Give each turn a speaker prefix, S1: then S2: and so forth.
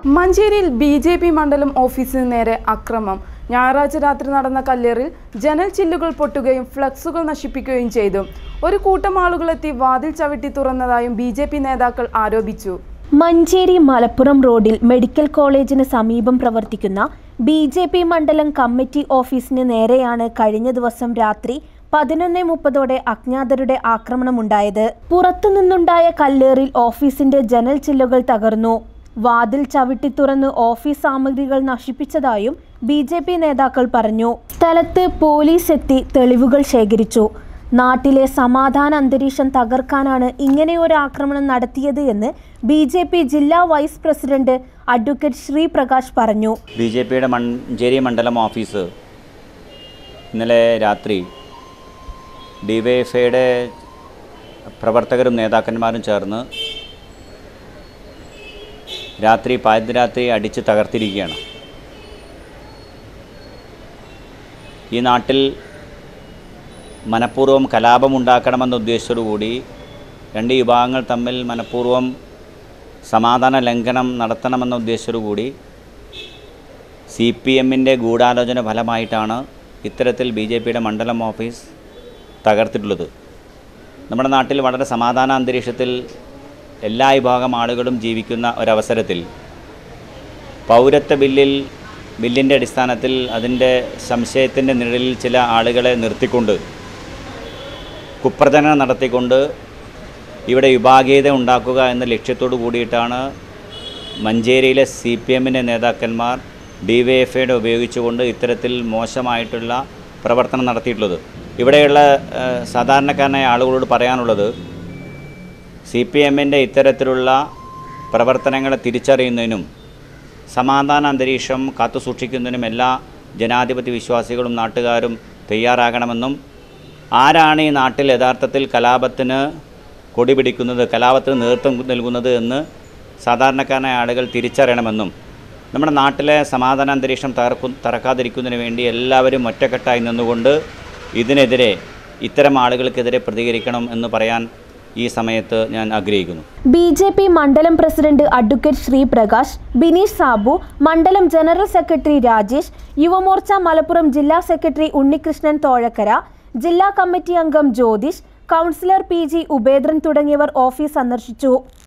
S1: മഞ്ചേരിയിൽ B J P മണ്ഡലം ഓഫീസിന് നേരെ അക്രമം ഞായറാഴ്ച രാത്രി നടന്ന കല്ലേറിൽ ജനൽ ചില്ലുകൾ പൊട്ടുകയും ഫ്ലക്സുകൾ നശിപ്പിക്കുകയും ചെയ്തു ഒരു കൂട്ടം ആളുകളെത്തി വാതിൽ ചവിട്ടി തുറന്നതായും ബി ജെ പി നേതാക്കൾ ആരോപിച്ചു
S2: മഞ്ചേരി മലപ്പുറം റോഡിൽ മെഡിക്കൽ കോളേജിന് സമീപം പ്രവർത്തിക്കുന്ന ബി ജെ പി മണ്ഡലം കമ്മിറ്റി ഓഫീസിന് നേരെയാണ് കഴിഞ്ഞ ദിവസം രാത്രി പതിനൊന്ന് മുപ്പതോടെ അജ്ഞാതരുടെ ആക്രമണമുണ്ടായത് പുറത്തുനിന്നുണ്ടായ കല്ലേറിൽ ഓഫീസിന്റെ ജനൽ ചില്ലുകൾ തകർന്നു വാതിൽ ചവിട്ടി തുറന്ന് ഓഫീസ് സാമഗ്രികൾ നശിപ്പിച്ചതായും ബി ജെ പി നേതാക്കൾ പറഞ്ഞു സ്ഥലത്ത് പോലീസ് എത്തി തെളിവുകൾ ശേഖരിച്ചു നാട്ടിലെ സമാധാന അന്തരീക്ഷം തകർക്കാനാണ് ഇങ്ങനെയൊരു ആക്രമണം നടത്തിയത് എന്ന് ബി ജെ പി ജില്ലാ വൈസ് പ്രസിഡന്റ് അഡ്വക്കേറ്റ് ശ്രീപ്രകാശ് പറഞ്ഞു
S3: ബി ജെ പിയുടെ മഞ്ചേരി മണ്ഡലം ഓഫീസ് ഇന്നലെ രാത്രി ഡി വൈ എഫ് ഐയുടെ പ്രവർത്തകരും നേതാക്കന്മാരും ചേർന്ന് രാത്രി പാതിരാത്രി അടിച്ച് തകർത്തിരിക്കുകയാണ് ഈ നാട്ടിൽ മനഃപൂർവ്വം കലാപമുണ്ടാക്കണമെന്ന ഉദ്ദേശത്തോടുകൂടി രണ്ട് വിഭാഗങ്ങൾ തമ്മിൽ മനഃപൂർവ്വം സമാധാന ലംഘനം നടത്തണമെന്ന ഉദ്ദേശത്തോടുകൂടി സി പി എമ്മിൻ്റെ ഗൂഢാലോചന ഫലമായിട്ടാണ് ഇത്തരത്തിൽ ബി ജെ പിയുടെ മണ്ഡലം ഓഫീസ് തകർത്തിട്ടുള്ളത് നമ്മുടെ നാട്ടിൽ വളരെ സമാധാന അന്തരീക്ഷത്തിൽ എല്ലാ വിഭാഗം ആളുകളും ജീവിക്കുന്ന ഒരവസരത്തിൽ പൗരത്വ ബില്ലിൽ ബില്ലിൻ്റെ അടിസ്ഥാനത്തിൽ അതിൻ്റെ സംശയത്തിൻ്റെ നിഴലിൽ ചില ആളുകളെ നിർത്തിക്കൊണ്ട് കുപ്രചരണം നടത്തിക്കൊണ്ട് ഇവിടെ വിഭാഗീയത ഉണ്ടാക്കുക എന്ന ലക്ഷ്യത്തോടു കൂടിയിട്ടാണ് മഞ്ചേരിയിലെ സി പി എമ്മിൻ്റെ നേതാക്കന്മാർ ഡി വൈ എഫ് ഐയുടെ ഉപയോഗിച്ചുകൊണ്ട് ഇത്തരത്തിൽ മോശമായിട്ടുള്ള പ്രവർത്തനം നടത്തിയിട്ടുള്ളത് ഇവിടെയുള്ള ഏഹ്, സാധാരണക്കാരനായ ആളുകളോട് പറയാനുള്ളത് സി പി എമ്മിൻ്റെ ഇത്തരത്തിലുള്ള പ്രവർത്തനങ്ങളെ തിരിച്ചറിയുന്നതിനും സമാധാന അന്തരീക്ഷം കാത്തുസൂക്ഷിക്കുന്നതിനും എല്ലാ ജനാധിപത്യ വിശ്വാസികളും നാട്ടുകാരും തയ്യാറാകണമെന്നും ആരാണ് ഈ നാട്ടിൽ യഥാർത്ഥത്തിൽ കലാപത്തിന് കൊടി പിടിക്കുന്നത് കലാപത്തിന് നേതൃത്വം നൽകുന്നത് എന്ന് സാധാരണക്കാരനായ ആളുകൾ തിരിച്ചറിയണമെന്നും നമ്മുടെ നാട്ടിലെ സമാധാന അന്തരീക്ഷം തകർക്കു തറക്കാതിരിക്കുന്നതിന് വേണ്ടി എല്ലാവരും ഒറ്റക്കെട്ടായി നിന്നുകൊണ്ട് ഇതിനെതിരെ ഇത്തരം ആളുകൾക്കെതിരെ പ്രതികരിക്കണം എന്ന് പറയാൻ ഈ സമയത്ത് ഞാൻ ആഗ്രഹിക്കുന്നു
S2: ബി ജെ പി മണ്ഡലം പ്രസിഡന്റ് അഡ്വക്കേറ്റ് ശ്രീപ്രകാശ് ബിനീഷ് സാബു മണ്ഡലം ജനറൽ സെക്രട്ടറി രാജേഷ് യുവമോർച്ച മലപ്പുറം ജില്ലാ സെക്രട്ടറി ഉണ്ണികൃഷ്ണൻ തോഴക്കര ജില്ലാ കമ്മിറ്റി അംഗം Jyothish councillor P G Upendran തുടങ്ങിയവർ ഓഫീസ് സന്ദർശിച്ചു